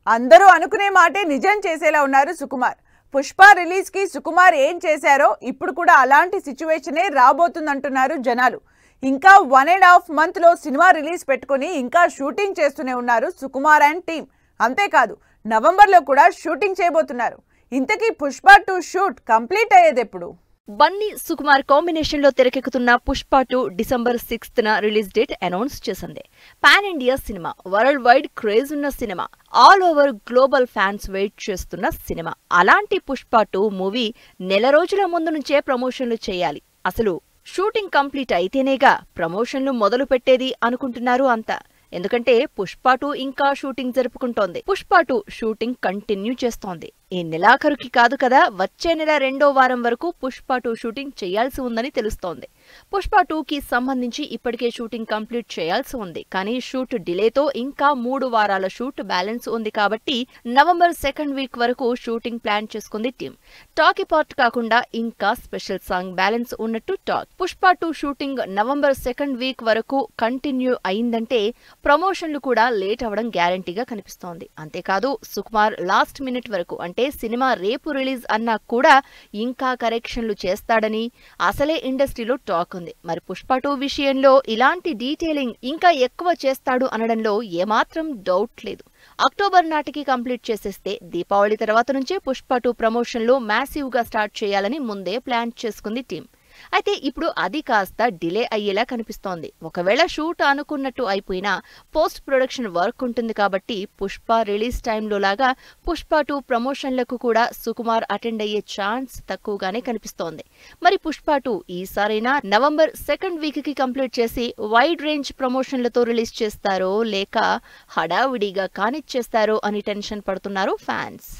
అందరూ అనుకునే మాటే నిజం చేసేలా ఉన్నారు సుకుమార్ పుష్ప రిలీజ్ కి సుకుమార్ ఏం చేశారో ఇప్పుడు కూడా అలాంటి సిచ్యువేషనే రాబోతుందంటున్నారు జనాలు ఇంకా వన్ అండ్ హాఫ్ మంత్ లో సినిమా రిలీజ్ పెట్టుకుని ఇంకా షూటింగ్ చేస్తూనే ఉన్నారు సుకుమార్ అండ్ టీం అంతేకాదు నవంబర్ లో కూడా షూటింగ్ చేయబోతున్నారు ఇంతకీ పుష్ప టూ షూట్ కంప్లీట్ అయ్యేది ఎప్పుడు బన్నీ సుకుమార్ కాంబినేషన్ లో తెరకెక్కుతున్న పుష్ప టూ డిసెంబర్ సిక్స్త్ న రిలీజ్ డేట్ అనౌన్స్ చేసింది pan India cinema world wide craze ఉన్న cinema all over global fans wait చేస్తున్న సినిమా అలాంటి పుష్ప టూ మూవీ నెల రోజుల ముందు నుంచే ప్రమోషన్లు చేయాలి అసలు షూటింగ్ కంప్లీట్ అయితేనేగా ప్రమోషన్లు మొదలు పెట్టేది అనుకుంటున్నారు అంతా ఎందుకంటే పుష్ప టూ ఇంకా షూటింగ్ జరుపుకుంటోంది పుష్ప టూ షూటింగ్ కంటిన్యూ చేస్తోంది ఈ నెలాఖరుకి కాదు కదా వచ్చే నెల రెండో వారం వరకు పుష్ప టూ షూటింగ్ చేయాల్సి ఉందని తెలుస్తోంది పుష్ప టూ కి సంబంధించి ఇప్పటికే షూటింగ్ కంప్లీట్ చేయాల్సి ఉంది కానీ షూట్ డిలేతో ఇంకా మూడు వారాల షూట్ బ్యాలెన్స్ ఉంది కాబట్టి నవంబర్ సెకండ్ వీక్ వరకు షూటింగ్ ప్లాన్ చేసుకుంది టీం టాకీ పార్ట్ కాకుండా ఇంకా స్పెషల్ సాంగ్ బ్యాలెన్స్ ఉన్నట్టు talk Pushpa two shooting November second week వరకు కంటిన్యూ అయిందంటే ప్రమోషన్లు కూడా లేట్ అవడం గ్యారంటీగా కనిపిస్తోంది అంతేకాదు సుకుమార్ లాస్ట్ మినిట్ వరకు అంటే సినిమా రేపు రిలీజ్ అన్నా కూడా ఇంకా కరెక్షన్లు చేస్తాడని అసలే ఇండస్ట్రీలో టాక్ ఉంది మరి పుష్ప టూ విషయంలో ఇలాంటి డీటెయిలింగ్ ఇంకా ఎక్కువ చేస్తాడు అనడంలో ఏమాత్రం డౌట్ లేదు అక్టోబర్ నాటికి కంప్లీట్ చేసేస్తే దీపావళి తర్వాత నుంచే పుష్ప టూ ప్రమోషన్లు మ్యాసివ్ గా స్టార్ట్ చేయాలని ముందే ప్లాన్ చేసుకుంది టీం అయితే ఇప్పుడు అది కాస్త డిలే అయ్యేలా కనిపిస్తోంది ఒకవేళ షూట్ అనుకున్నట్టు అయిపోయినా పోస్ట్ ప్రొడక్షన్ వర్క్ ఉంటుంది కాబట్టి పుష్ప రిలీజ్ టైంలో లాగా పుష్ప టూ ప్రమోషన్లకు కూడా సుకుమార్ అటెండ్ అయ్యే ఛాన్స్ తక్కువగానే కనిపిస్తోంది మరి పుష్ప టూ ఈసారైనా నవంబర్ సెకండ్ వీక్ కి కంప్లీట్ చేసి వైడ్ రేంజ్ ప్రమోషన్లతో రిలీజ్ చేస్తారో లేక హడావిడిగా కానిచ్చేస్తారో అని టెన్షన్ పడుతున్నారు ఫ్యాన్స్